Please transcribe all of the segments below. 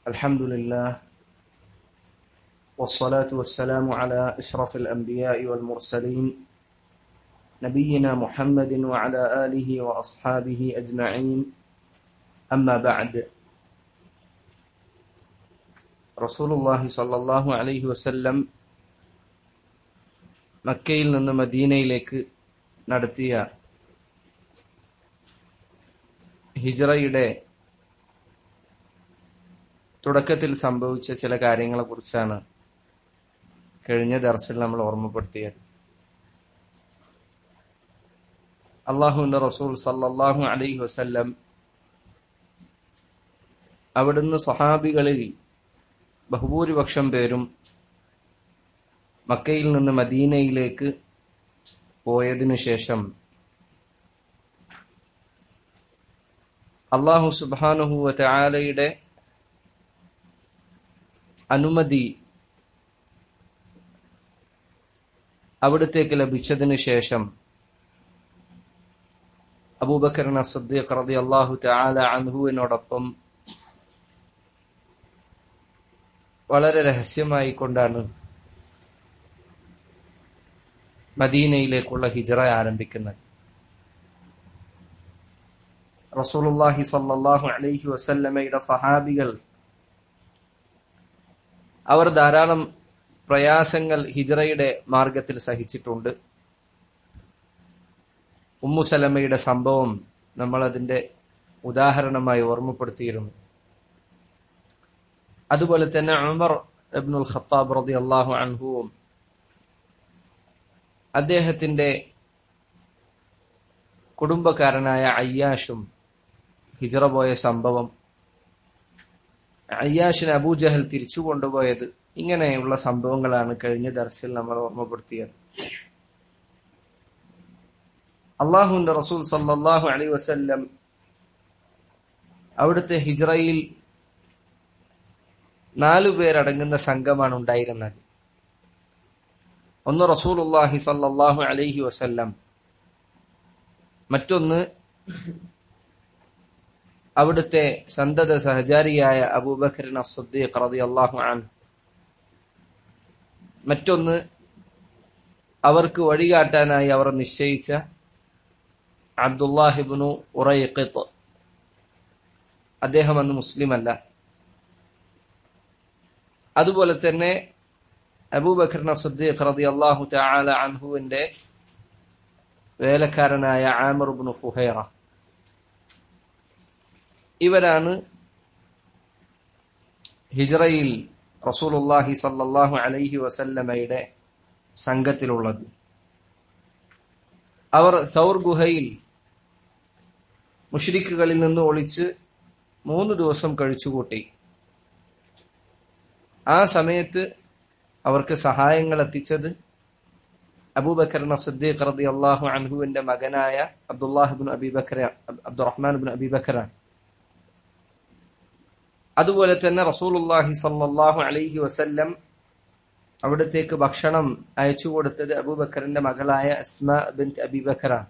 الحمد لله والصلاة والسلام على أشرف الأنبياء والمرسلين نبينا محمد وعلى آله وأصحابه أجمعين أما بعد رسول الله صلى الله عليه وسلم മക്കയിൽ നിന്ന് മദീനയിലേക്ക് നടത്തിയ ഹിജറയുടെ തുടക്കത്തിൽ സംഭവിച്ച ചില കാര്യങ്ങളെ കുറിച്ചാണ് കഴിഞ്ഞ ദർശനം നമ്മൾ ഓർമ്മപ്പെടുത്തിയത് അള്ളാഹുവിന്റെ റസൂൽ സല്ലല്ലാഹു അലൈഹി വസല്ലം അവിടുന്ന് സഹാബികളിൽ ബഹുഭൂരിപക്ഷം പേരും മക്കയിൽ നിന്ന് മദീനയിലേക്ക് പോയതിനു ശേഷം അള്ളാഹു സുബാനുഹുവ ആലയുടെ അനുമതി അവിടത്തേക്ക് ലഭിച്ചതിന് ശേഷം അബൂബക്കറിന സദ്ദീഖ് റതി അള്ളാഹു തആല അൻഹുവിനോടൊപ്പം വളരെ രഹസ്യമായി കൊണ്ടാണ് മദീനയിലേക്കുള്ള ഹിജറ ആരംഭിക്കുന്നത് റസൂലുള്ളാഹി സല്ലല്ലാഹു അലൈഹി വസല്ലമയുടെ സഹാബികൾ അവർ ധാരാളം പ്രയാസങ്ങൾ ഹിജറയുടെ മാർഗത്തിൽ സഹിച്ചിട്ടുണ്ട് ഉമ്മുസലമയുടെ സംഭവം നമ്മൾ അതിന്റെ ഉദാഹരണമായി ഓർമ്മപ്പെടുത്തിയിരുന്നു അതുപോലെ തന്നെ ഉമർ ഇബ്നുൽ ഖത്താബ് റളിയല്ലാഹു അൻഹുവും അദ്ദേഹത്തിന്റെ കുടുംബക്കാരനായ അയ്യാഷും ഹിജറ പോയ സംഭവം അയ്യാഷിന് അബൂജഹൽ തിരിച്ചു കൊണ്ടുപോയത് ഇങ്ങനെയുള്ള സംഭവങ്ങളാണ് കഴിഞ്ഞ ദർശയിൽ നമ്മൾ ഓർമ്മപ്പെടുത്തിയത് അള്ളാഹുന്റെ റസൂൽ സല്ലാഹു അലൈ വസല്ലം അവിടുത്തെ ഹിജ്റയിൽ നാലു പേരടങ്ങുന്ന സംഘമാണ് ഉണ്ടായിരുന്നത് ഒന്ന് റസൂലുല്ലാഹി സല്ലാഹു അലൈഹി വസല്ലം മറ്റൊന്ന് അവിടുത്തെ സന്തത സഹചാരിയായ അബൂബക്കറിൻ അസദ്ദീഖ് റളിയല്ലാഹു അൻഹു മറ്റൊന്ന് അവർക്ക് വഴികാട്ടാനായി അവർ നിശ്ചയിച്ച അബ്ദുല്ലാഹിബ്നു ഉറൈഖിത്ത് അദ്ദേഹം അന്ന് മുസ്ലിം അല്ല അതുപോലെ തന്നെ അബൂബക്കറിൻ സദ്ദീഖ് റളിയല്ലാഹു തആല അൻഹുവിന്റെ വേലക്കാരനായ ആമിർ ഇബ്നു ഫുഹൈറ ഇവരാണ് ഹിജ്റയിൽ റസൂലുള്ളാഹി സല്ലല്ലാഹു അലൈഹി വസല്ലമയുടെ സംഘത്തിലുള്ളത് അവർ സൗർ ഗുഹയിൽ മുഷ്രിക്കുകളിൽ നിന്ന് ഒളിച്ച് മൂന്ന് ദിവസം കഴിച്ചുകൂട്ടി ആ സമയത്ത് അവർക്ക് സഹായങ്ങൾ എത്തിച്ചത് അബൂബക്കറിന സിദ്ദീഖ് റതി അള്ളാഹു അൻഹുവിന്റെ മകനായ അബ്ദുല്ലാഹിബിൻ അബിബക്കര അബ്ദുറഹ്മാൻ ബിൻ അബിബക്കറാണ് അതുപോലെ തന്നെ റസൂലുല്ലാഹി സല്ലാഹു അലൈഹി വസല്ലം അവിടത്തേക്ക് ഭക്ഷണം അയച്ചു കൊടുത്തത് അബൂബക്കറിന്റെ മകളായ അസ്മ ബിൻ അബിബക്കറാണ്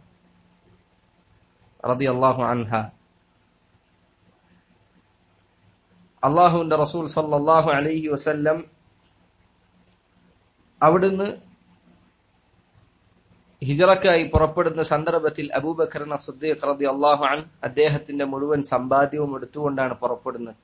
റതി അള്ളാഹു അൻഹ അള്ളാഹുവിന്റെ റസൂൽ സല്ലാഹു അലൈഹി വസല്ലം അവിടുന്ന് ഹിജറക്കായി പുറപ്പെടുന്ന സന്ദർഭത്തിൽ അബൂബക്കറിന സദ്ദീഖ് റതി അള്ളാഹു അൻ അദ്ദേഹത്തിന്റെ മുഴുവൻ സമ്പാദ്യവും എടുത്തുകൊണ്ടാണ് പുറപ്പെടുന്നത്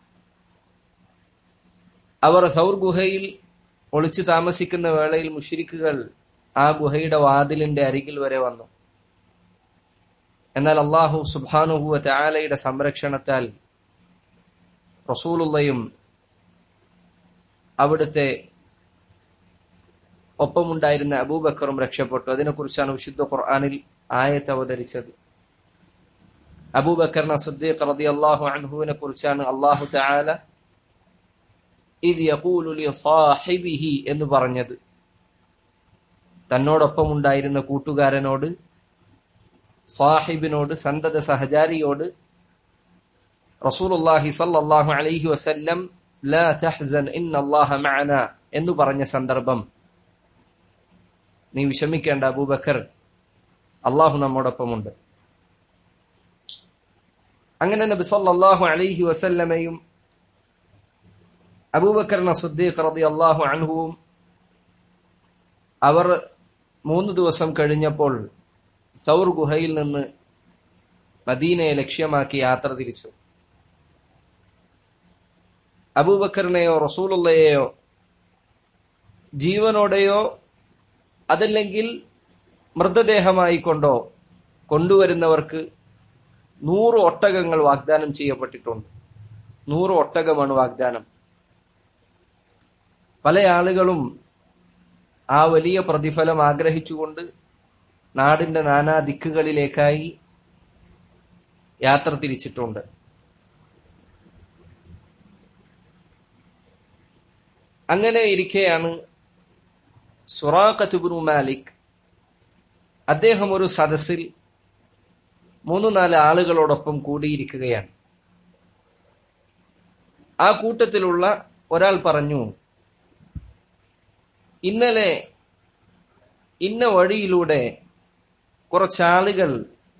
അവർ സൗർ ഗുഹയിൽ ഒളിച്ചു താമസിക്കുന്ന വേളയിൽ മുഷിരിക്കുകൾ ആ ഗുഹയുടെ വാതിലിന്റെ അരികിൽ വരെ വന്നു എന്നാൽ അള്ളാഹു സുബാനുഹുവ താലയുടെ സംരക്ഷണത്താൽ റസൂലുള്ളയും അവിടുത്തെ ഒപ്പമുണ്ടായിരുന്ന അബൂബക്കറും രക്ഷപ്പെട്ടു അതിനെക്കുറിച്ചാണ് വിശുദ്ധ ഖുർആാനിൽ ആയത്ത് അവതരിച്ചത് അബൂബക്കറിന സദ്ദീഖ് റളിയല്ലാഹു അൻഹുവിനെ കുറിച്ചാണ് അള്ളാഹു തആല ഇത് യഖൂലു സാഹിബിഹി എന്ന് പറഞ്ഞത് തന്നോടൊപ്പം ഉണ്ടായിരുന്ന കൂട്ടുകാരനോട് സാഹിബിനോട് സന്തത സഹചാരിയോട് റസൂലുള്ളാഹി സല്ലല്ലാഹു അലൈഹി വസല്ലം ലാ തഹ്സൻ ഇന്നല്ലാഹ മഅന എന്ന് പറഞ്ഞ സന്ദർഭം നീ വിഷമിക്കേണ്ട അബൂബക്കർ അള്ളാഹു നമ്മോടൊപ്പമുണ്ട് അങ്ങനെ നബി സല്ലല്ലാഹു അലൈഹി വസല്ലമയും അബൂബക്കർ നസുദ്ദീഖ് റതി അള്ളാഹു അൻഹുവും അവർ മൂന്ന് ദിവസം കഴിഞ്ഞപ്പോൾ സൗർ ഗുഹയിൽ നിന്ന് മദീനയെ ലക്ഷ്യമാക്കി യാത്ര തിരിച്ചു അബൂബക്കറിനെയോ റസൂലുള്ളയെയോ ജീവനോടെയോ അതല്ലെങ്കിൽ മൃതദേഹമായി കൊണ്ടോ കൊണ്ടുവരുന്നവർക്ക് നൂറ് ഒട്ടകങ്ങൾ വാഗ്ദാനം ചെയ്യപ്പെട്ടിട്ടുണ്ട് നൂറ് ഒട്ടകമാണ് വാഗ്ദാനം പല ആളുകളും ആ വലിയ പ്രതിഫലം ആഗ്രഹിച്ചുകൊണ്ട് നാടിന്റെ നാനാ ദിക്കുകളിലേക്കായി യാത്ര തിരിച്ചിട്ടുണ്ട് അങ്ങനെ ഇരിക്കെയാണ് സുറാഖത്തുബുനു മാലിക് അദ്ദേഹം ഒരു സദസ്സിൽ മൂന്ന് നാല് ആളുകളോടൊപ്പം കൂടിയിരിക്കുകയാണ് ആ കൂട്ടത്തിലുള്ള ഒരാൾ പറഞ്ഞു ഇന്നലെ ഇന്ന വഴിയിലൂടെ കുറച്ചാളുകൾ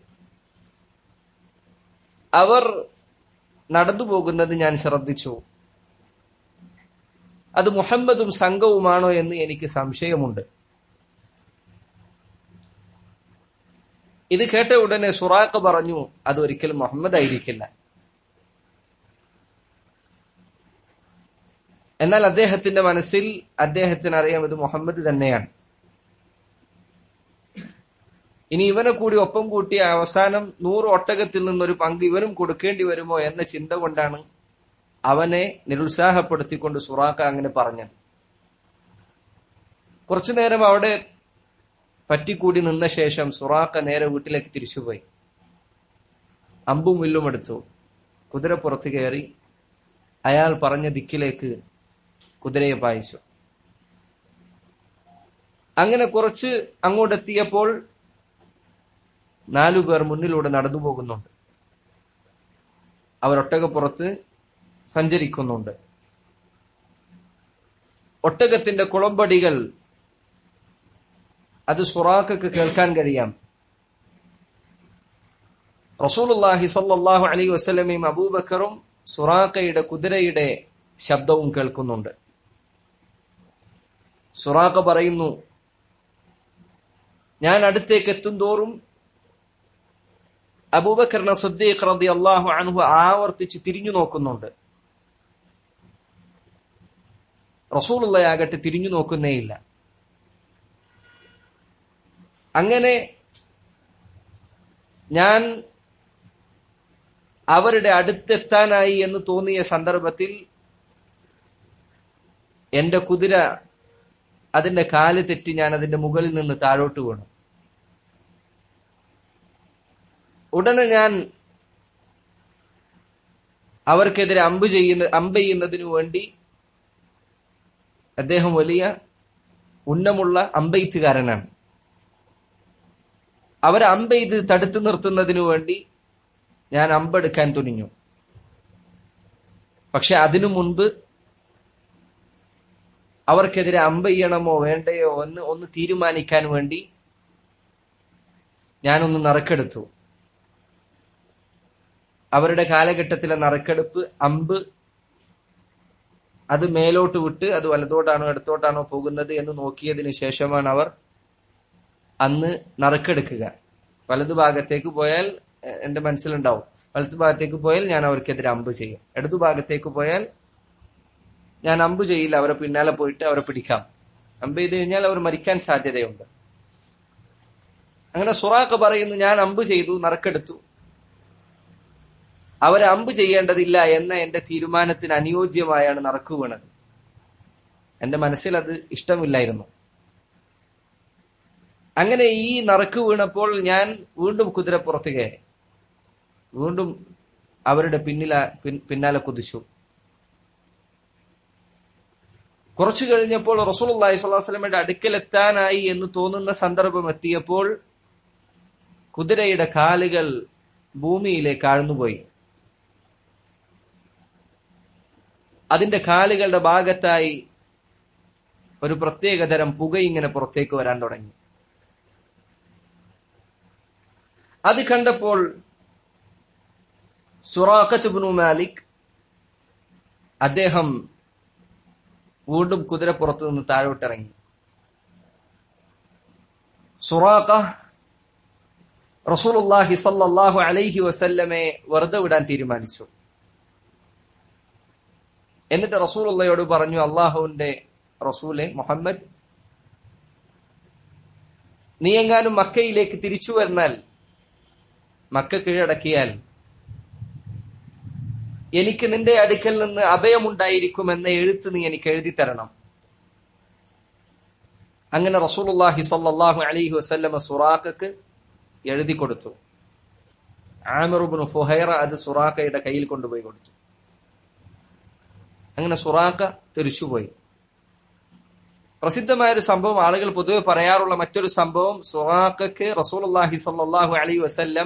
അവർ നടന്നു പോകുന്നത് ഞാൻ ശ്രദ്ധിച്ചു അത് മുഹമ്മദും സംഘവുമാണോ എന്ന് എനിക്ക് സംശയമുണ്ട് ഇത് കേട്ട ഉടനെ സുറാഖ് പറഞ്ഞു അത് ഒരിക്കലും മുഹമ്മദ് ആയിരിക്കില്ല എന്നാൽ അദ്ദേഹത്തിന്റെ മനസ്സിൽ അദ്ദേഹത്തിന് അറിയാം ഇത് മുഹമ്മദ് തന്നെയാണ് ഇനി ഇവനെ കൂടി ഒപ്പം കൂട്ടിയ അവസാനം നൂറ് ഒട്ടകത്തിൽ നിന്നൊരു പങ്ക് ഇവനും കൊടുക്കേണ്ടി വരുമോ എന്ന ചിന്ത കൊണ്ടാണ് അവനെ നിരുത്സാഹപ്പെടുത്തിക്കൊണ്ട് സുറാഖ അങ്ങനെ പറഞ്ഞത് കുറച്ചു നേരം അവിടെ പറ്റിക്കൂടി നിന്ന ശേഷം സുറാഖ നേരെ വീട്ടിലേക്ക് തിരിച്ചുപോയി അമ്പും വില്ലും എടുത്തു കുതിരപ്പുറത്ത് കയറി അയാൾ പറഞ്ഞ ദിക്കിലേക്ക് കുതിരയെ പായിച്ചു അങ്ങനെ കുറച്ച് അങ്ങോട്ടെത്തിയപ്പോൾ നാലുപേർ മുന്നിലൂടെ നടന്നു പോകുന്നുണ്ട് അവർ ഒട്ടകപ്പുറത്ത് സഞ്ചരിക്കുന്നുണ്ട് ഒട്ടകത്തിന്റെ കുളമ്പടികൾ അത് സുറാഖക്ക് കേൾക്കാൻ കഴിയാം റസൂലുള്ളാഹി സല്ലല്ലാഹു അലൈഹി വസല്ലമയും അബൂബക്കറും സുറാഖയുടെ കുതിരയുടെ ശബ്ദവും കേൾക്കുന്നുണ്ട് സുറാഖ പറയുന്നു ഞാൻ അടുത്തേക്ക് എത്തും തോറും അബൂബക്കറിന സദ്ദീഖ് റതി അള്ളാഹു അൻഹു ആവർത്തിച്ച് തിരിഞ്ഞു നോക്കുന്നുണ്ട് റസൂലുള്ളയാകട്ടെ തിരിഞ്ഞു നോക്കുന്നേയില്ല അങ്ങനെ ഞാൻ അവരുടെ അടുത്തെത്താനായി എന്ന് തോന്നിയ സന്ദർഭത്തിൽ എന്റെ കുതിര അതിന്റെ കാല് തെറ്റി ഞാൻ അതിന്റെ മുകളിൽ നിന്ന് താഴോട്ട് വീണു ഉടനെ ഞാൻ അവർക്കെതിരെ അമ്പ് ചെയ്യുന്ന അമ്പ് ചെയ്യുന്നതിനു വേണ്ടി അദ്ദേഹം വലിയ ഉന്നമുള്ള അമ്പെയ്ത്തുകാരനാണ് അവരെ അമ്പെയ്ത് തടുത്തു നിർത്തുന്നതിനു വേണ്ടി ഞാൻ അമ്പെടുക്കാൻ തുനിഞ്ഞു പക്ഷെ അതിനു മുൻപ് അവർക്കെതിരെ അമ്പെയ്യണമോ വേണ്ടയോ എന്ന് ഒന്ന് തീരുമാനിക്കാൻ വേണ്ടി ഞാനൊന്ന് നറുക്കെടുത്തു അവരുടെ കാലഘട്ടത്തിലെ നറുക്കെടുപ്പ് അമ്പ് അത് മേലോട്ട് വിട്ട് അത് വലതോട്ടാണോ ഇടത്തോട്ടാണോ പോകുന്നത് എന്ന് നോക്കിയതിന് ശേഷമാണ് അവർ അന്ന് നറുക്കെടുക്കുക വലതു ഭാഗത്തേക്ക് പോയാൽ എന്റെ മനസ്സിലുണ്ടാവും വലതു ഭാഗത്തേക്ക് പോയാൽ ഞാൻ അവർക്കെതിരെ അമ്പ് ചെയ്യും ഇടതു ഭാഗത്തേക്ക് പോയാൽ ഞാൻ അമ്പ് ചെയ്യില്ല അവരെ പിന്നാലെ പോയിട്ട് അവരെ പിടിക്കാം അമ്പ് ചെയ്ത് കഴിഞ്ഞാൽ അവർ മരിക്കാൻ സാധ്യതയുണ്ട് അങ്ങനെ സുറാഖ് പറയുന്നു ഞാൻ അമ്പ് ചെയ്തു നറുക്കെടുത്തു അവരെ അമ്പ് ചെയ്യേണ്ടതില്ല എന്ന എന്റെ തീരുമാനത്തിന് അനുയോജ്യമായാണ് നറുക്ക് വീണത് എന്റെ മനസ്സിൽ അത് ഇഷ്ടമില്ലായിരുന്നു അങ്ങനെ ഈ നറുക്ക് വീണപ്പോൾ ഞാൻ വീണ്ടും കുതിരപ്പുറത്ത് കയറി വീണ്ടും അവരുടെ പിന്നില പിന്നാലെ കുതിച്ചു കുറച്ചു കഴിഞ്ഞപ്പോൾ റസൂലുള്ളാഹി സ്വല്ലല്ലാഹു അലൈഹി വസല്ലമയുടെ അടുക്കലെത്താനായി എന്ന് തോന്നുന്ന സന്ദർഭം എത്തിയപ്പോൾ കുതിരയുടെ കാലുകൾ ഭൂമിയിലേക്ക് ആഴ്ന്നുപോയി അതിന്റെ കാലുകളുടെ ഭാഗത്തായി ഒരു പ്രത്യേകതരം പുക ഇങ്ങനെ പുറത്തേക്ക് വരാൻ തുടങ്ങി അത് കണ്ടപ്പോൾ സുറാഖത്ത് ബിനു മാലിക് അദ്ദേഹം വീണ്ടും കുതിരപ്പുറത്ത് നിന്ന് താഴോട്ടിറങ്ങി സുറാഖ റസൂലുള്ളാഹി സല്ലല്ലാഹു അലൈഹി വസല്ലമെ വെറുതെ വിടാൻ തീരുമാനിച്ചു എന്നിട്ട് റസൂലുള്ളയോട് പറഞ്ഞു അള്ളാഹുവിന്റെ റസൂലെ മുഹമ്മദ് നീ എങ്ങാനും മക്കയിലേക്ക് തിരിച്ചു വന്നാൽ മക്ക കീഴടക്കിയാൽ എനിക്ക് നിന്റെ അടുക്കൽ നിന്ന് അഭയമുണ്ടായിരിക്കുമെന്ന എഴുത്ത് നീ എനിക്ക് എഴുതി തരണം അങ്ങനെ റസൂലുള്ളാഹി സല്ലല്ലാഹു അലൈഹി വസല്ലമ സുറാഖക്ക് എഴുതി കൊടുത്തു ആമിറുബിന് ഫുഹൈറ അത് സുറാഖയുടെ കയ്യിൽ കൊണ്ടുപോയി കൊടുത്തു അങ്ങനെ സുറാഖ തിരിച്ചുപോയി പ്രസിദ്ധമായ ഒരു സംഭവം ആളുകൾ പൊതുവെ പറയാറുള്ള മറ്റൊരു സംഭവം സുറാഖക്ക് റസൂലുള്ളാഹി സല്ലല്ലാഹു അലൈഹി വസല്ലം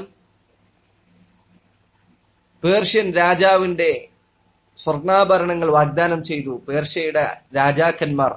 പേർഷ്യൻ രാജാവിന്റെ സ്വർണ്ണാഭരണങ്ങൾ വാഗ്ദാനം ചെയ്തു പേർഷ്യയുടെ രാജാക്കന്മാർ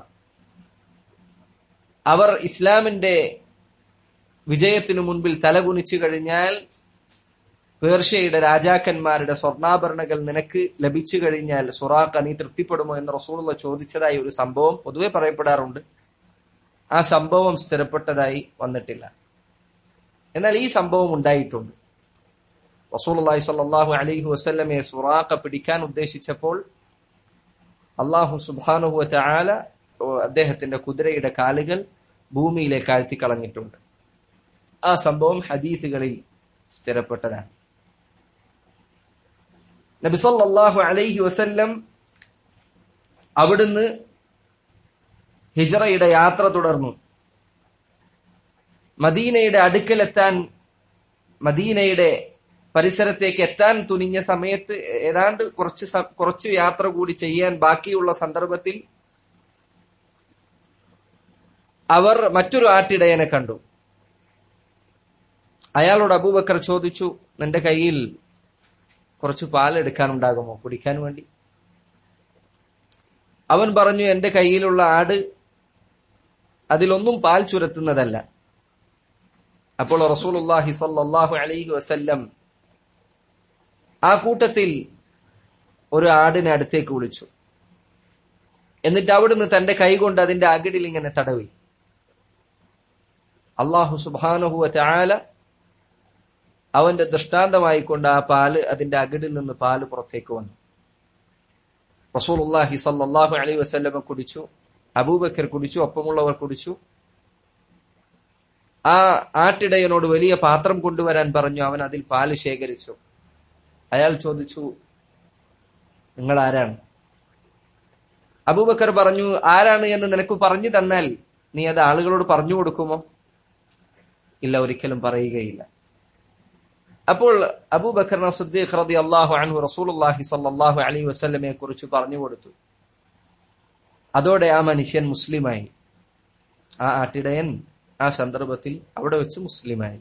അവർ ഇസ്ലാമിന്റെ വിജയത്തിനു മുൻപിൽ തലകുനിച്ചു കഴിഞ്ഞാൽ പേർഷ്യയുടെ രാജാക്കന്മാരുടെ സ്വർണ്ണാഭരണങ്ങൾ നിനക്ക് ലഭിച്ചു കഴിഞ്ഞാൽ സുറാഖ നീ തൃപ്തിപ്പെടുമോ എന്ന് റസൂലുള്ള ചോദിച്ചതായി ഒരു സംഭവം പൊതുവെ പറയപ്പെടാറുണ്ട് ആ സംഭവം സ്ഥിരപ്പെട്ടതായി വന്നിട്ടില്ല എന്നാൽ ഈ സംഭവം ഉണ്ടായിട്ടുണ്ട് റസൂലുള്ളാഹി സ്വല്ലല്ലാഹു അലൈഹി വസല്ലമയെ സുറാഖ പിടിക്കാൻ ഉദ്ദേശിച്ചപ്പോൾ അള്ളാഹു സുബ്ഹാനഹു വതആല അദ്ദേഹത്തിന്റെ കുതിരയുടെ കാലുകൾ ഭൂമിയിലേക്ക് ആഴ്ത്തി കളഞ്ഞിട്ടുണ്ട് ആ സംഭവം ഹദീസുകളിൽ സ്ഥിരപ്പെട്ടതാണ് നബി സല്ലല്ലാഹു അലൈഹി വസല്ലം അവിടുന്ന് ഹിജറയുടെ യാത്ര തുടർന്നു മദീനയുടെ അടുക്കലെത്താൻ മദീനയുടെ പരിസരത്തേക്ക് എത്താൻ തുനിഞ്ഞ സമയത്ത് ഏതാണ്ട് കുറച്ച് കുറച്ച് യാത്ര കൂടി ചെയ്യാൻ ബാക്കിയുള്ള സന്ദർഭത്തിൽ അവർ മറ്റൊരു ആട്ടിടയനെ കണ്ടു അയാളോട് അബൂബക്കർ ചോദിച്ചു നിന്റെ കയ്യിൽ കുറച്ച് പാലെടുക്കാനുണ്ടാകുമോ കുടിക്കാൻ വേണ്ടി അവൻ പറഞ്ഞു എന്റെ കയ്യിലുള്ള ആട് അതിലൊന്നും പാൽ ചുരത്തുന്നതല്ല അപ്പോൾ റസൂലുള്ളാഹി സല്ലല്ലാഹു അലൈഹി വസല്ലം ആ കൂട്ടത്തിൽ ഒരു ആടിനെ അടുത്തേക്ക് വിളിച്ചു എന്നിട്ട് അവിടുന്ന് തന്റെ കൈകൊണ്ട് അതിന്റെ അകിടിൽ ഇങ്ങനെ തടവി അള്ളാഹു സുബാനുഹുവ ചാല അവന്റെ ദൃഷ്ടാന്തമായി കൊണ്ട് ആ പാല് അതിന്റെ അകിടിൽ നിന്ന് പാല് പുറത്തേക്ക് വന്നു റസൂലുള്ളാഹി സല്ലല്ലാഹു അലൈഹി വസല്ലമ കുടിച്ചു അബൂബക്കർ കുടിച്ചു ഒപ്പമുള്ളവർ കുടിച്ചു ആ ആട്ടിടയനോട് വലിയ പാത്രം കൊണ്ടുവരാൻ പറഞ്ഞു അവൻ അതിൽ പാല് ശേഖരിച്ചു അയാൾ ചോദിച്ചു നിങ്ങൾ ആരാണ് അബൂബക്കർ പറഞ്ഞു ആരാണ് എന്ന് നിനക്ക് പറഞ്ഞു തന്നാൽ നീ അത് ആളുകളോട് പറഞ്ഞു കൊടുക്കുമോ ഇല്ല ഒരിക്കലും പറയുകയില്ല അപ്പോൾ അബൂബക്കർ സുദ്ദീഖ് റതി അള്ളാഹു അൻഹു റസൂലുള്ളാഹി സല്ലല്ലാഹു അലൈഹി വസല്ലമയെ കുറിച്ച് പറഞ്ഞു കൊടുത്തു അതോടെ ആ മനുഷ്യൻ മുസ്ലിമായി ആ ആട്ടിടയൻ ആ സന്ദർഭത്തിൽ അവിടെ വെച്ച് മുസ്ലിമായി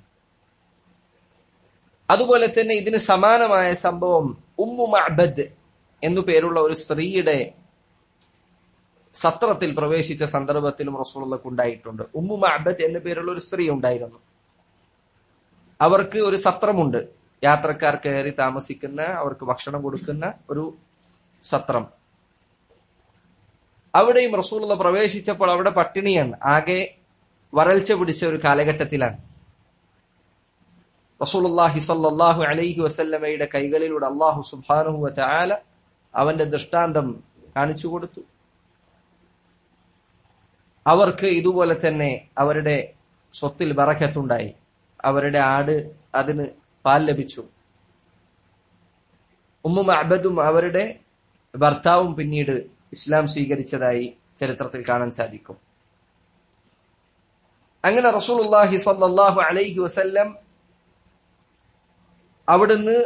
അതുപോലെ തന്നെ ഇതിന് സമാനമായ സംഭവം ഉമ്മു മഅബദ് എന്നു പേരുള്ള ഒരു സ്ത്രീയുടെ സത്രത്തിൽ പ്രവേശിച്ച സന്ദർഭത്തിലും റസൂലുള്ളക്ക് ഉണ്ടായിട്ടുണ്ട് ഉമ്മു മഅബദ് എന്നു പേരുള്ള ഒരു സ്ത്രീ ഉണ്ടായിരുന്നു അവർക്ക് ഒരു സത്രമുണ്ട് യാത്രക്കാർ കയറി താമസിക്കുന്ന അവർക്ക് ഭക്ഷണം കൊടുക്കുന്ന ഒരു സത്രം അവിടെയും റസൂലുള്ള പ്രവേശിച്ചപ്പോൾ അവിടെ പട്ടിണിയാണ് ആകെ വരൾച്ച പിടിച്ച ഒരു കാലഘട്ടത്തിലാണ് റസൂലുള്ളാഹി സല്ലല്ലാഹു അലൈഹി വസല്ലമയുടെ കൈകളിലൂടെ അള്ളാഹു സുബ്ഹാനഹു വതആല അവന്റെ ദൃഷ്ടാന്തം കാണിച്ചു കൊടുത്തു അവർക്ക് ഇതുപോലെ തന്നെ അവരുടെ സ്വത്തിൽ ബറക്കത്തുണ്ടായി അവരുടെ ആട് അതിന് പാൽ ലഭിച്ചു ഉമ്മു മഅബദും അവരുടെ ഭർത്താവും പിന്നീട് ഇസ്ലാം സ്വീകരിച്ചതായി ചരിത്രത്തിൽ കാണാൻ സാധിക്കും അങ്ങനെ റസൂലുള്ളാഹി സ്വല്ലല്ലാഹു അലൈഹി വസല്ലം അവിടുന്ന്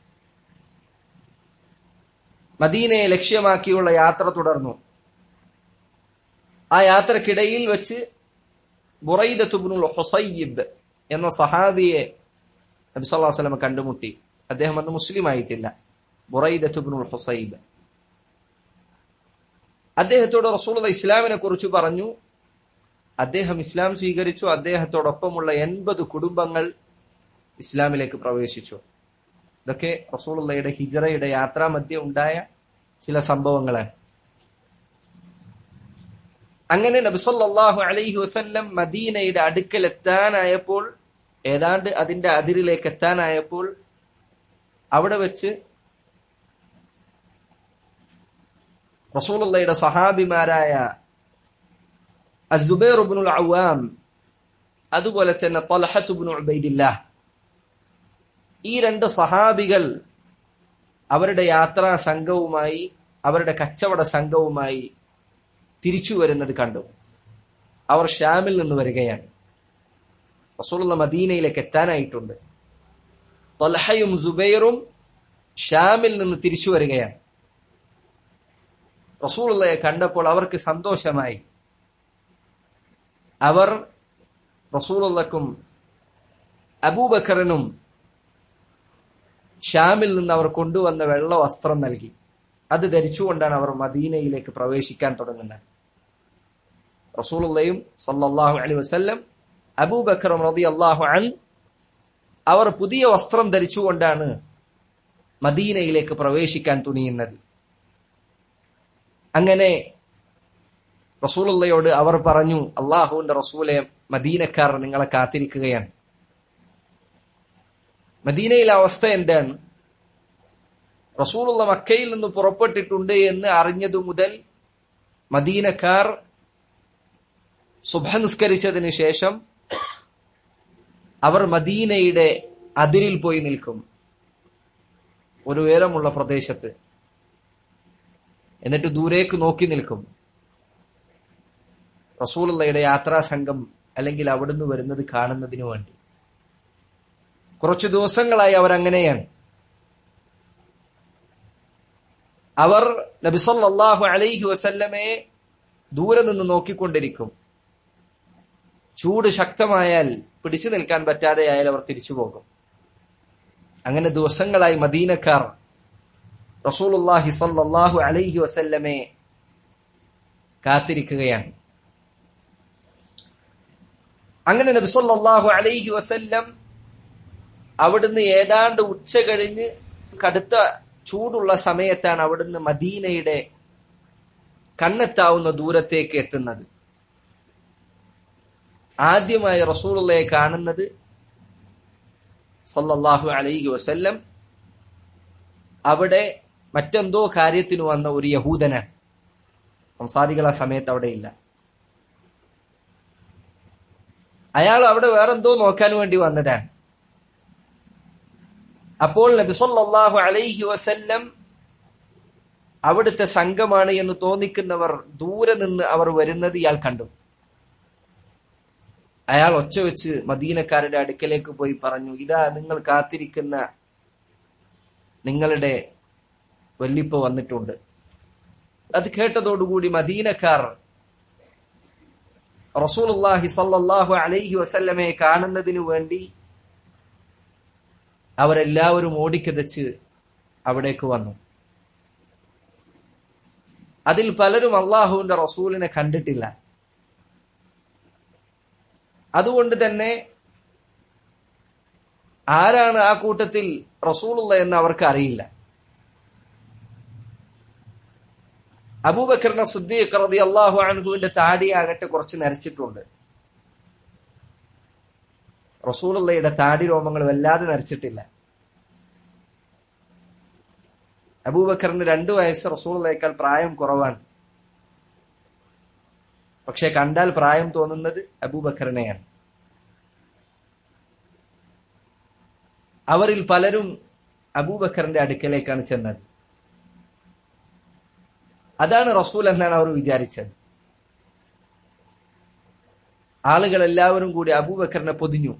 മദീനയെ ലക്ഷ്യമാക്കിയുള്ള യാത്ര തുടർന്നു ആ യാത്രക്കിടയിൽ വെച്ച് ബുറൈദത്തുബ്നുൽ ഹുസൈബ് എന്ന സഹാബിയെ നബി സല്ലല്ലാഹു അലൈഹി വസല്ലം കണ്ടുമുട്ടി അദ്ദേഹം അന്ന് മുസ്ലിം ആയിട്ടില്ല ബുറൈദത്തുബ്നുൽ ഹുസൈബ് അദ്ദേഹത്തോട് റസൂലുള്ള ഇസ്ലാമിനെ കുറിച്ച് പറഞ്ഞു അദ്ദേഹം ഇസ്ലാം സ്വീകരിച്ചു അദ്ദേഹത്തോടൊപ്പമുള്ള എൺപത് കുടുംബങ്ങൾ ഇസ്ലാമിലേക്ക് പ്രവേശിച്ചു ഇതൊക്കെ റസൂലുള്ളയുടെ ഹിജറയുടെ യാത്രാമധ്യ ഉണ്ടായ ചില സംഭവങ്ങളാണ് അങ്ങനെ നബിസല്ലാഹു അലൈഹി വസല്ലം മദീനയുടെ അടുക്കൽ എത്താനായപ്പോൾ ഏതാണ്ട് അതിന്റെ അതിരിലേക്ക് എത്താനായപ്പോൾ അവിടെ വെച്ച് റസൂലുള്ളയുടെ സഹാബിമാരായ അസുബൈർ ഇബ്നുൽ അവ്വാം അതുപോലെ തന്നെ തൽഹത്ത് ഇബ്നു ഉബൈദില്ലാഹ് ഈ രണ്ട് സഹാബികൾ അവരുടെ യാത്രാ സംഘവുമായി അവരുടെ കച്ചവട സംഘവുമായി തിരിച്ചു വരുന്നത് കണ്ടു അവർ ഷാമിൽ നിന്ന് വരികയാണ് റസൂലുള്ള മദീനയിലേക്ക് എത്താനായിട്ടുണ്ട് തൊലഹയും സുബൈറും ഷാമിൽ നിന്ന് തിരിച്ചു വരികയാണ് റസൂലുള്ളയെ കണ്ടപ്പോൾ അവർക്ക് സന്തോഷമായി അവർ റസൂലുള്ളക്കും അബൂബക്കറിനും ഷാമിൽ നിന്ന് അവർ കൊണ്ടുവന്ന വെള്ള വസ്ത്രം നൽകി അത് ധരിച്ചുകൊണ്ടാണ് അവർ മദീനയിലേക്ക് പ്രവേശിക്കാൻ തുടങ്ങുന്നത് റസൂലുള്ളയും സല്ലല്ലാഹു അലൈഹി വസല്ലം അബൂബക്കറും റളിയല്ലാഹു അൻ അവർ പുതിയ വസ്ത്രം ധരിച്ചുകൊണ്ടാണ് മദീനയിലേക്ക് പ്രവേശിക്കാൻ തുനിയുന്നത് അങ്ങനെ റസൂലുള്ളയോട് അവർ പറഞ്ഞു അള്ളാഹുവിന്റെ റസൂലെ മദീനക്കാർ നിങ്ങളെ കാത്തിരിക്കുകയാണ് മദീനയിലെ അവസ്ഥ എന്താണ് റസൂലുള്ള മക്കയിൽ നിന്ന് പുറപ്പെട്ടിട്ടുണ്ട് എന്ന് അറിഞ്ഞതു മുതൽ മദീനക്കാർ സുബ നിസ്കരിച്ചതിന് ശേഷം അവർ മദീനയുടെ അതിരിൽ പോയി നിൽക്കും ഒരു ഉയരമുള്ള പ്രദേശത്ത് എന്നിട്ട് ദൂരേക്ക് നോക്കി നിൽക്കും റസൂലുള്ളയുടെ യാത്രാ സംഘം അല്ലെങ്കിൽ അവിടുന്ന് വരുന്നത് കാണുന്നതിനു വേണ്ടി കുറച്ചു ദിവസങ്ങളായി അവർ അങ്ങനെയാണ് അവർ നബിസല്ലാഹു അലൈഹി വസല്ലമയെ ദൂരെ നിന്ന് നോക്കിക്കൊണ്ടിരിക്കും ചൂട് ശക്തമായാൽ പിടിച്ചു നിൽക്കാൻ പറ്റാതെയായാൽ അവർ തിരിച്ചു പോകും അങ്ങനെ ദിവസങ്ങളായി മദീനക്കാർ റസൂലുല്ലാഹി സല്ലാഹു അലൈഹി വസല്ലമയെ കാത്തിരിക്കുകയാണ് അങ്ങനെ നബിസല്ലാഹു അലൈഹി വസല്ലം അവിടുന്ന് ഏതാണ്ട് ഉച്ച കഴിഞ്ഞ് കടുത്ത ചൂടുള്ള സമയത്താണ് അവിടുന്ന് മദീനയുടെ കണ്ണെത്താവുന്ന ദൂരത്തേക്ക് എത്തുന്നത് ആദ്യമായി റസൂലുള്ളയെ കാണുന്നത് സല്ലല്ലാഹു അലൈഹി വസല്ലം അവിടെ മറ്റെന്തോ കാര്യത്തിന് വന്ന ഒരു യഹൂദനാണ് സംസാരികൾ ആ സമയത്ത് അവിടെ ഇല്ല അയാൾ അവിടെ വേറെന്തോ നോക്കാൻ വേണ്ടി വന്നതാണ് അപ്പോൾ നബിസൊല്ലാഹു അലൈഹി വസല്ലം അവിടുത്തെ സംഘമാണ് എന്ന് തോന്നിക്കുന്നവർ ദൂരെ നിന്ന് അവർ വരുന്നത് ഇയാൾ കണ്ടു അയാൾ ഒച്ച വെച്ച് മദീനക്കാരുടെ അടുക്കലേക്ക് പോയി പറഞ്ഞു ഇതാ നിങ്ങൾ കാത്തിരിക്കുന്ന നിങ്ങളുടെ വല്ലിപ്പ വന്നിട്ടുണ്ട് അത് കേട്ടതോടുകൂടി മദീനക്കാർ റസൂലുള്ളാഹി സല്ലല്ലാഹു അലൈഹി വസല്ലമയെ കാണുന്നതിനു വേണ്ടി അവരെല്ലാവരും ഓടിക്കതച്ച് അവിടേക്ക് വന്നു അതിൽ പലരും അള്ളാഹുവിന്റെ റസൂലിനെ കണ്ടിട്ടില്ല അതുകൊണ്ട് തന്നെ ആരാണ് ആ കൂട്ടത്തിൽ റസൂലുള്ള എന്ന് അവർക്ക് അറിയില്ല അബൂബക്കറിന്റെ സിദ്ദീഖ് റതി അള്ളാഹു അൻഹുവിന്റെ താടിയാകട്ടെ കുറച്ച് നരച്ചിട്ടുണ്ട് റസൂലുള്ളയുടെ താടി രോമങ്ങൾ വല്ലാതെ നരച്ചിട്ടില്ല അബൂബക്കറിന് രണ്ടു വയസ്സ് റസൂലുള്ളയേക്കാൾ പ്രായം കുറവാണ് പക്ഷെ കണ്ടാൽ പ്രായം തോന്നുന്നത് അബൂബക്കറിനെയാണ് അവരിൽ പലരും അബൂബക്കറിന്റെ അടുക്കലേക്കാണ് ചെന്നത് അതാണ് റസൂൽ എന്നാണ് അവർ വിചാരിച്ചത് ആളുകൾ എല്ലാവരും കൂടി അബൂബക്കറിനെ പൊതിഞ്ഞു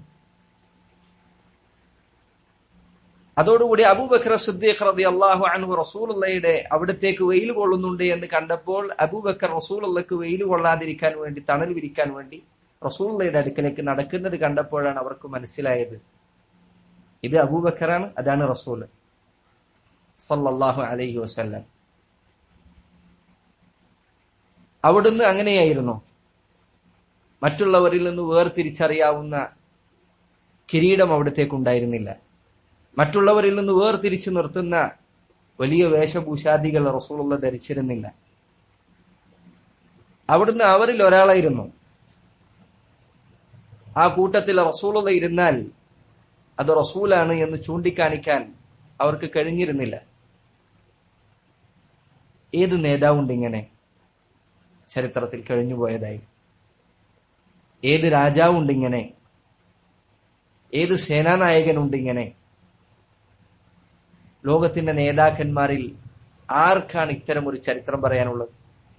അതോടുകൂടി അബൂബക്കർ സിദ്ദീഖ് റതി അള്ളാഹു അൻഹു റസൂലുള്ളയുടെ അവിടത്തേക്ക് വെയിൽ കൊള്ളുന്നുണ്ട് എന്ന് കണ്ടപ്പോൾ അബൂബക്കർ റസൂലുള്ളക്ക് വെയിൽ കൊള്ളാതിരിക്കാൻ വേണ്ടി തണൽ വിരിക്കാൻ വേണ്ടി റസൂലുള്ളയുടെ അടുക്കലേക്ക് നടക്കുന്നത് കണ്ടപ്പോഴാണ് അവർക്ക് മനസ്സിലായത് ഇത് അബൂബക്കറാണ് അതാണ് റസൂൽ സല്ലല്ലാഹു അലൈഹി വസല്ലം അവിടുന്ന് അങ്ങനെയായിരുന്നു മറ്റുള്ളവരിൽ നിന്ന് വേർതിരിച്ചറിയാവുന്ന കിരീടം അവിടത്തേക്ക് ഉണ്ടായിരുന്നില്ല മറ്റുള്ളവരിൽ നിന്ന് വേർതിരിച്ചു നിർത്തുന്ന വലിയ വേഷഭൂഷാദികൾ റസൂലുള്ള ധരിച്ചിരുന്നില്ല അവിടുന്ന് അവരിൽ ഒരാളായിരുന്നു ആ കൂട്ടത്തിൽ റസൂലുള്ള ഇരുന്നാൽ അത് റസൂലാണ് എന്ന് ചൂണ്ടിക്കാണിക്കാൻ അവർക്ക് കഴിഞ്ഞിരുന്നില്ല ഏത് നേതാവുണ്ട് ഇങ്ങനെ ചരിത്രത്തിൽ കഴിഞ്ഞുപോയതായി ഏത് രാജാവുണ്ട് ഇങ്ങനെ ഏത് സേനാനായകനുണ്ട് ഇങ്ങനെ ലോകത്തിന്റെ നേതാക്കന്മാരിൽ ആർക്കാണ് ഇത്തരം ഒരു ചരിത്രം പറയാനുള്ളത്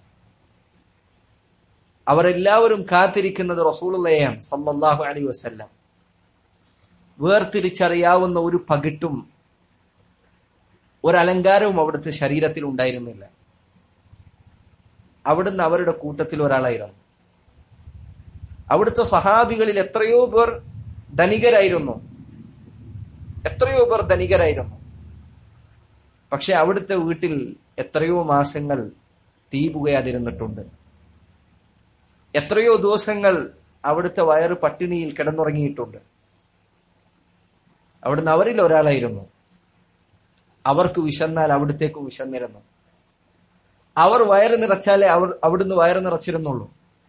അവരെല്ലാവരും കാത്തിരിക്കുന്നത് റസൂലുള്ളയാണ് സല്ലല്ലാഹു അലൈഹി വസല്ലം വേർതിരിച്ചറിയാവുന്ന ഒരു പകിട്ടും ഒരലങ്കാരവും അവിടുത്തെ ശരീരത്തിൽ ഉണ്ടായിരുന്നില്ല അവിടുന്ന് അവരുടെ കൂട്ടത്തിൽ ഒരാളായിരുന്നു അവിടുത്തെ സഹാബികളിൽ എത്രയോ പേർ ധനികരായിരുന്നു എത്രയോ പേർ ധനികരായിരുന്നു പക്ഷെ അവിടുത്തെ വീട്ടിൽ എത്രയോ മാസങ്ങൾ തീ പുകയാതിരുന്നിട്ടുണ്ട് എത്രയോ ദിവസങ്ങൾ അവിടുത്തെ വയറ് പട്ടിണിയിൽ കിടന്നുറങ്ങിയിട്ടുണ്ട് അവിടുന്ന് അവരിൽ ഒരാളായിരുന്നു അവർക്ക് വിശന്നാൽ അവിടുത്തേക്ക് വിശന്നിരുന്നു അവർ വയറ് നിറച്ചാലേ അവർ അവിടുന്ന് വയറ് നിറച്ചിരുന്നുള്ളൂ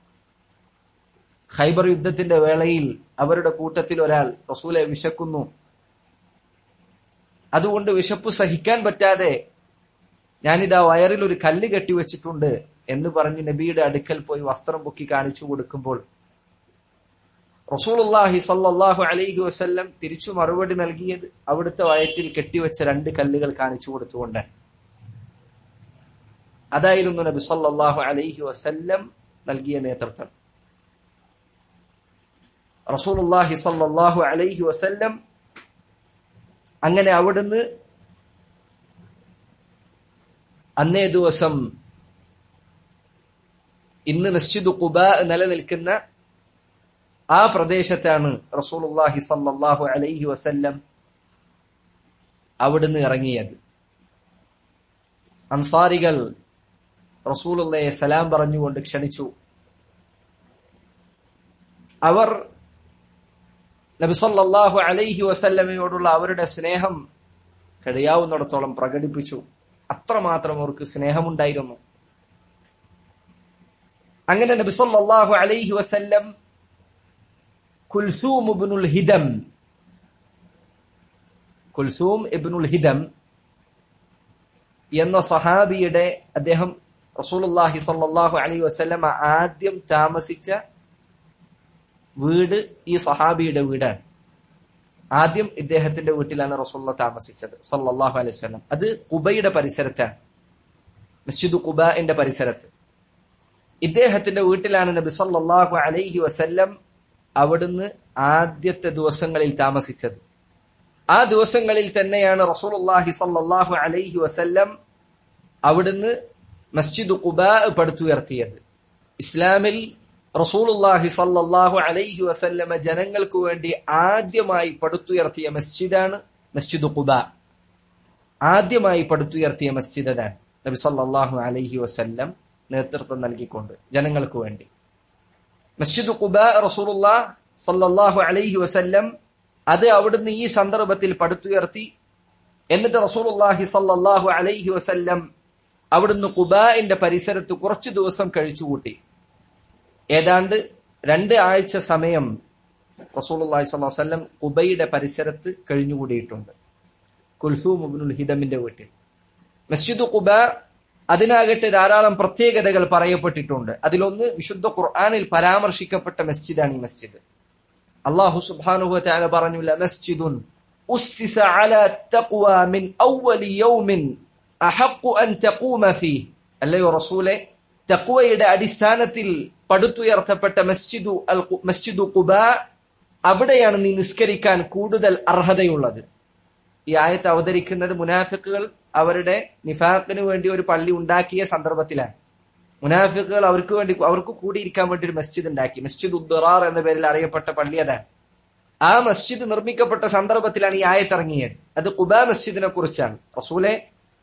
ഖൈബർ യുദ്ധത്തിന്റെ വേളയിൽ അവരുടെ കൂട്ടത്തിൽ ഒരാൾ റസൂലെ വിശക്കുന്നു അതുകൊണ്ട് വിശപ്പ് സഹിക്കാൻ പറ്റാതെ ഞാനിതാ വയറിൽ ഒരു കല്ല് കെട്ടിവെച്ചിട്ടുണ്ട് എന്ന് പറഞ്ഞ് നബിയുടെ അടുക്കൽ പോയി വസ്ത്രം പൊക്കി കാണിച്ചു കൊടുക്കുമ്പോൾ റസൂലുള്ളാഹി സല്ലല്ലാഹു അലൈഹി വസല്ലം തിരിച്ചു മറുപടി നൽകിയത് അവിടുത്തെ വയറ്റിൽ കെട്ടിവെച്ച രണ്ട് കല്ലുകൾ കാണിച്ചു കൊടുത്തുകൊണ്ടാണ് അതായിരുന്നു നബി സല്ലല്ലാഹു അലൈഹി വസല്ലം നൽകിയ നേതൃത്വം റസൂലുള്ളാഹി സല്ലല്ലാഹു അലൈഹി വസല്ലം അങ്ങനെ അവിടുന്ന് അന്നേ ദിവസം ഇന്ന് മസ്ജിദ് ഖുബ നിലനിൽക്കുന്ന ആ പ്രദേശത്താണ് റസൂലുള്ളാഹി സല്ലല്ലാഹു അലൈഹി വസല്ലം അവിടുന്ന് ഇറങ്ങിയത് അൻസാരികൾ റസൂലുള്ളയെ സലാം പറഞ്ഞുകൊണ്ട് ക്ഷണിച്ചു അവർ നബി സല്ലല്ലാഹു അലൈഹി വസല്ലമയോടുള്ള അവരുടെ സ്നേഹം കഴിയാവുന്നിടത്തോളം പ്രകടിപ്പിച്ചു അത്രമാത്രം അവർക്ക് സ്നേഹമുണ്ടായിരുന്നു അങ്ങനെ നബി സല്ലല്ലാഹു അലൈഹി വസല്ലം കുൽസൂം ഇബ്നുൽ ഹിദം കുൽസൂം ഇബ്നുൽ ഹിദം എന്ന സഹാബിയുടെ അദ്ദേഹം റസൂലുള്ളാഹി സല്ലല്ലാഹു അലൈഹി വസല്ലം ആദ്യം താമസിച്ച വീട് ഈ സഹാബിയുടെ വീടാണ് ആദ്യം ഇദ്ദേഹത്തിന്റെ വീട്ടിലാണ് റസൂള്ള താമസിച്ചത് സല്ലല്ലാഹു അലൈഹി വസല്ലം അത് കുബയുടെ പരിസരത്താണ് മസ്ജിദ് കുബന്റെ പരിസരത്ത് ഇദ്ദേഹത്തിന്റെ വീട്ടിലാണ് നബി സല്ലല്ലാഹു അലൈഹി വസല്ലം അവിടുന്ന് ആദ്യത്തെ ദിവസങ്ങളിൽ താമസിച്ചത് ആ ദിവസങ്ങളിൽ തന്നെയാണ് റസൂലുള്ളാഹി സല്ലല്ലാഹു അലൈഹി വസല്ലം അവിടുന്ന് മസ്ജിദ് കുബ പടുത്തുയർത്തിയത് ഇസ്ലാമിൽ റസൂലുള്ളാഹി സല്ലല്ലാഹു അലൈഹി വസല്ലമ ജനങ്ങൾക്ക് വേണ്ടി ആദ്യമായി പടുത്തുയർത്തിയ മസ്ജിദാണ് മസ്ജിദ് കുബ ആദ്യമായി പടുത്തുയർത്തിയ മസ്ജിദാണ് നബി സല്ലല്ലാഹു അലൈഹി വസല്ലം നേതൃത്വം നൽകിക്കൊണ്ട് ജനങ്ങൾക്ക് വേണ്ടി മസ്ജിദ് കുബ റസൂലുള്ള സല്ലല്ലാഹു അലൈഹി വസല്ലം അത് അവിടുന്ന് ഈ സന്ദർഭത്തിൽ പടുത്തുയർത്തി എന്നിട്ട് റസൂലുള്ളാഹി സല്ലല്ലാഹു അലൈഹി വസല്ലം അവിടുന്ന് കുബാന്റെ പരിസരത്ത് കുറച്ചു ദിവസം കഴിച്ചുകൂട്ടി ഏതാണ്ട് രണ്ട് ആഴ്ച സമയം റസൂലുള്ളാഹി സ്വല്ലല്ലാഹു അലൈഹി വസല്ലം കുബയുടെ പരിസരത്ത് കഴിഞ്ഞുകൂടിയിട്ടുണ്ട് കുൽസൂം ഇബ്നുൽ ഹിദമിന്റെ വീട്ടിൽ മസ്ജിദ് കുബ അതിനാകട്ടെ ധാരാളം പ്രത്യേകതകൾ പറയപ്പെട്ടിട്ടുണ്ട് അതിലൊന്ന് വിശുദ്ധ ഖുർആനിൽ പരാമർശിക്കപ്പെട്ട മസ്ജിദാണ് ഈ മസ്ജിദ് അള്ളാഹു സുബ്ഹാനഹു വതആല പറഞ്ഞു മസ്ജിദുൻ ഉസ്സിസ അലാ തഖ്വ മിൻ അവ്വലി യൗമിൻ അഹഖു അൻ തഖൂമ ഫീഹ് അല്ലയോ റസൂലെ തഖ്വയുടെ അടിസ്ഥാനത്തിൽ പടുത്തുയർത്തപ്പെട്ട മസ്ജിദു അൽ മസ്ജിദു ഖുബ അവിടെയാണ് നീ നിസ്കരിക്കാൻ കൂടുതൽ അർഹതയുള്ളത് ഈ ആയത്ത് അവതരിക്കുന്നത് മുനാഫിക്കുകൾ അവരുടെ നിഫാഖിന് വേണ്ടി ഒരു പള്ളി ഉണ്ടാക്കിയ സന്ദർഭത്തിലാണ് മുനാഫിക്കുകൾ അവർക്ക് വേണ്ടി അവർക്ക് കൂടിയിരിക്കാൻ വേണ്ടി ഒരു മസ്ജിദ് ഉണ്ടാക്കി മസ്ജിദ് ഉദ്ദറാർ എന്ന പേരിൽ അറിയപ്പെട്ട പള്ളി അതാണ് ആ മസ്ജിദ് നിർമ്മിക്കപ്പെട്ട സന്ദർഭത്തിലാണ് ഈ ആയത്ത് ഇറങ്ങിയത് അത് കുബ മസ്ജിദിനെ കുറിച്ചാണ് റസൂലെ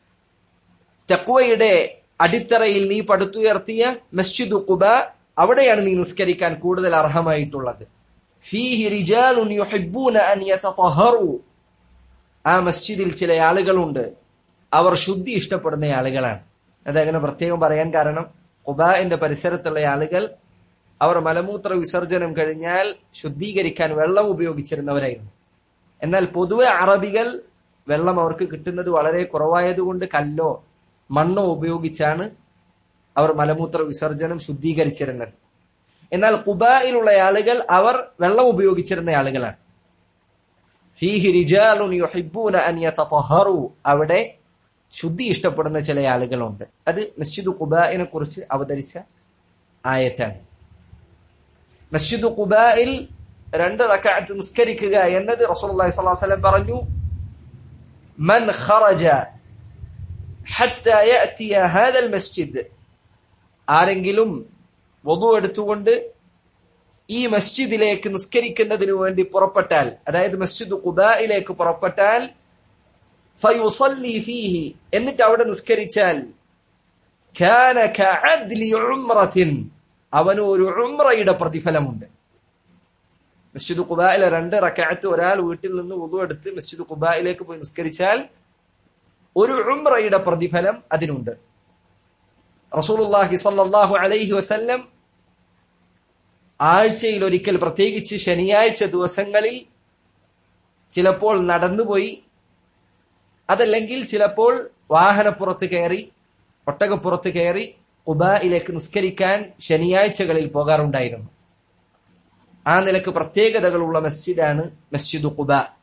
തക്വയുടെ അടിത്തറയിൽ നീ പടുത്തുയർത്തിയ മസ്ജിദ് കുബ അവിടെയാണ് നീ നിസ്കരിക്കാൻ കൂടുതൽ അർഹമായിട്ടുള്ളത് ഫീഹി റിജാലുൻ യുഹിബ്ബൂന അൻ യതതഹറു ആ മസ്ജിദിൽ ചില ആളുകളുണ്ട് അവർ ശുദ്ധി ഇഷ്ടപ്പെടുന്ന ആളുകളാണ് അതങ്ങനെ പ്രത്യേകം പറയാൻ കാരണം ഖുബാന്റെ പരിസരത്തുള്ള ആളുകൾ അവർ മലമൂത്ര വിസർജനം കഴിഞ്ഞാൽ ശുദ്ധീകരിക്കാൻ വെള്ളം ഉപയോഗിച്ചിരുന്നവരായിരുന്നു എന്നാൽ പൊതുവെ അറബികൾ വെള്ളം അവർക്ക് കിട്ടുന്നത് വളരെ കുറവായതുകൊണ്ട് കല്ലോ മണ്ണോ ഉപയോഗിച്ചാണ് അവർ മലമൂത്ര വിസർജനം ശുദ്ധീകരിച്ചിരുന്നത് എന്നാൽ കുബായിലുള്ള ആളുകൾ അവർ വെള്ളം ഉപയോഗിച്ചിരുന്ന ആളുകളാണ് ഫീഹി റിജാലുൻ യുഹിബ്ബൂന അൻ യതതഹറു അവിടെ ശുദ്ധി ഇഷ്ടപ്പെടുന്ന ചില ആളുകളുണ്ട് അത് മസ്ജിദ് ഖുബായിനെ കുറിച്ച് അവതരിച്ച ആയത്താണ് മസ്ജിദ് ഖുബായിൽ രണ്ട് റക്അത്ത് നിസ്കരിക്കുക എന്നത് റസൂലുള്ളാഹി സ്വല്ലല്ലാഹു അലൈഹി വസല്ലം പറഞ്ഞു മൻ ഖറജ ഹത്താ യഅതിയ ഹാദൽ മസ്ജിദ് ആരെങ്കിലും വധു എടുത്തുകൊണ്ട് ഈ മസ്ജിദിലേക്ക് നിസ്കരിക്കുന്നതിനു വേണ്ടി പുറപ്പെട്ടാൽ അതായത് മസ്ജിദ് ഖുബായിലേക്ക് പുറപ്പെട്ടാൽ ഫയുസല്ലി ഫീഹി എന്നിട്ട് അവിടെ നിസ്കരിച്ചാൽ കാന കഅദ്ലി ഉംറത്തിൻ അവന് ഒരു ഉംറയുടെ പ്രതിഫലമുണ്ട് മസ്ജിദ് ഖുബായിലെ രണ്ട് റക്അത്ത് ഒരാൾ വീട്ടിൽ നിന്ന് വുളു എടുത്ത് മസ്ജിദ് ഖുബായിലേക്ക് പോയി നിസ്കരിച്ചാൽ ഒരു ഉംറയുടെ പ്രതിഫലം അതിനുണ്ട് റസൂലുള്ളാഹി സ്വല്ലല്ലാഹു അലൈഹി വസല്ലം ആഴ്ചയിൽ ഒരിക്കൽ പ്രത്യേകിച്ച് ശനിയാഴ്ച ദിവസങ്ങളിൽ ചിലപ്പോൾ നടന്നുപോയി അതല്ലെങ്കിൽ ചിലപ്പോൾ വാഹനപ്പുറത്ത് കയറി ഒട്ടകപ്പുറത്ത് കയറി കുബായിലേക്ക് നിസ്കരിക്കാൻ ശനിയാഴ്ചകളിൽ പോകാറുണ്ടായിരുന്നു ആ നിലക്ക് പ്രത്യേകതകളുള്ള മസ്ജിദാണ് മസ്ജിദ് കുബ